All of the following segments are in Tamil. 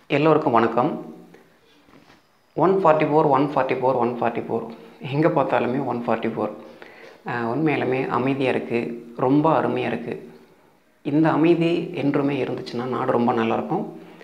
எல்லோருக்கும் வணக்கம் one forty four one forty four one forty four எங்கே பார்த்தாலுமே ஒன் ஃபார்ட்டி ஃபோர் உண்மையிலுமே அமைதியாக இருக்குது ரொம்ப அருமையாக இருக்குது இந்த அமைதி என்றுமே இருந்துச்சுன்னா நாடு ரொம்ப நல்லாயிருக்கும்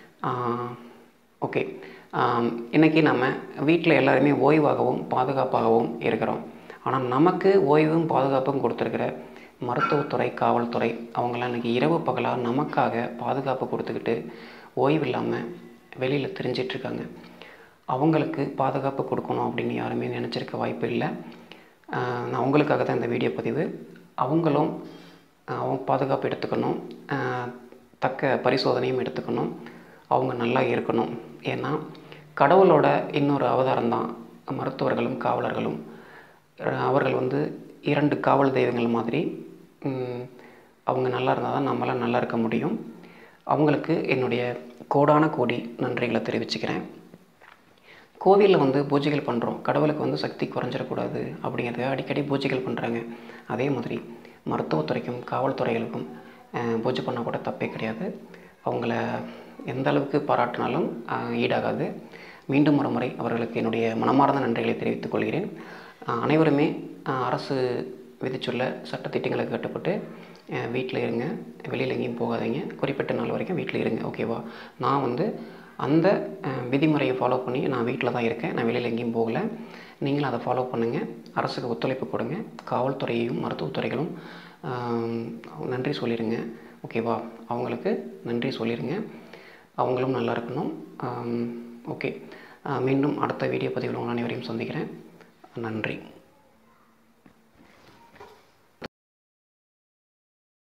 ஓகே இன்றைக்கி நம்ம வீட்டில் எல்லாருமே ஓய்வாகவும் பாதுகாப்பாகவும் இருக்கிறோம் ஆனால் நமக்கு ஓய்வும் பாதுகாப்பும் கொடுத்துருக்கிற மருத்துவத்துறை காவல்துறை அவங்களாம் இன்றைக்கி இரவு பகலாக நமக்காக பாதுகாப்பு கொடுத்துக்கிட்டு ஓய்வு இல்லாமல் வெளியில் தெரிஞ்சிட்ருக்காங்க அவங்களுக்கு பாதுகாப்பு கொடுக்கணும் அப்படின்னு யாருமே நினச்சிருக்க வாய்ப்பு இல்லை ஆஹ் நான் அவங்களுக்காக தான் இந்த வீடியோ பதிவு அவங்களும் ஆஹ் அவங்க பாதுகாப்பு எடுத்துக்கணும் ஆஹ் தக்க பரிசோதனையும் எடுத்துக்கணும் அவங்க நல்லா இருக்கணும் ஏன்னா கடவுளோட இன்னொரு அவதாரம் தான் மருத்துவர்களும் காவலர்களும் அஹ் அவர்கள் வந்து இரண்டு காவல் தெய்வங்கள் மாதிரி உம், அவங்க நல்லா இருந்தால் தான் நம்மளாம் நல்லா இருக்க முடியும் அவங்களுக்கு என்னுடைய கோடான கோடி நன்றிகளை தெரிவிச்சுக்கிறேன் கோவிலில் வந்து பூஜைகள் பண்ணுறோம் கடவுளுக்கு வந்து சக்தி குறைஞ்சிடக்கூடாது அப்படிங்கிறத அடிக்கடி பூஜைகள் பண்ணுறாங்க அதே மாதிரி மருத்துவத்துறைக்கும் காவல்துறைகளுக்கும் அஹ், பூஜை பண்ண கூட தப்பே கிடையாது அவங்கள எந்த அளவுக்கு பாராட்டினாலும் அஹ், ஈடாகாது மீண்டும் ஒரு முறை அவர்களுக்கு என்னுடைய மனமார்ந்த நன்றிகளை தெரிவித்துக் கொள்கிறேன் அஹ், அனைவருமே அஹ், அரசு விதிச்சுள்ள சட்டத்திட்டங்களுக்கு கட்டுப்பட்டு வீட்டில் இருங்க வெளியில் எங்கேயும் போகாதீங்க குறிப்பிட்ட நாள் வரைக்கும் வீட்டில் இருங்க ஓகேவா நான் வந்து அந்த அஹ், விதிமுறையை ஃபாலோ பண்ணி நான் வீட்டில் தான் இருக்கேன் நான் வெளியில் எங்கேயும் போகலை நீங்களும் அதை ஃபாலோ பண்ணுங்கள் அரசுக்கு ஒத்துழைப்பு கொடுங்க காவல்துறையையும் மருத்துவத்துறைகளும் ஆம், நன்றி சொல்லிடுங்க ஓகேவா அவங்களுக்கு நன்றி சொல்லிடுங்க அவங்களும் நல்லா இருக்கணும் ஆம், ஓகே ஆ, மீண்டும் அடுத்த வீடியோ பதிவில் உங்கள் அனைவரையும் சந்திக்கிறேன் நன்றி